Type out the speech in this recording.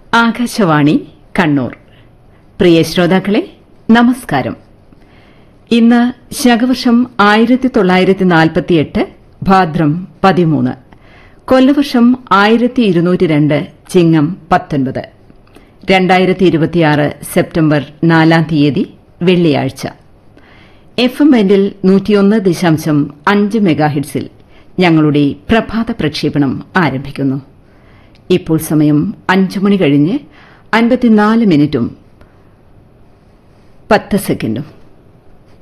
ആകാശവാണി കണ്ണൂർ പ്രിയ ശ്രോതാക്കളെ നമസ്കാരം ഇന്ന് ശകവർഷം ആയിരത്തി തൊള്ളായിരത്തി നാൽപ്പത്തിയെട്ട് ഭാദ്രം പതിമൂന്ന് കൊല്ലവർഷം ആയിരത്തി ഇരുന്നൂറ്റി രണ്ട് ചിങ്ങം പത്തൊൻപത് രണ്ടായിരത്തി ഇരുപത്തിയാറ് സെപ്റ്റംബർ നാലാം തീയതി വെള്ളിയാഴ്ച എഫ് എം ബാൻഡിൽ നൂറ്റിയൊന്ന് ദശാംശം അഞ്ച് മെഗാഹിറ്റ്സിൽ ഞങ്ങളുടെ പ്രഭാത പ്രക്ഷേപണം ആരംഭിക്കുന്നു ഇപ്പോൾ സമയം അഞ്ചു മണി കഴിഞ്ഞ് അൻപത്തിനാല് മിനിറ്റും പത്ത് സെക്കൻഡും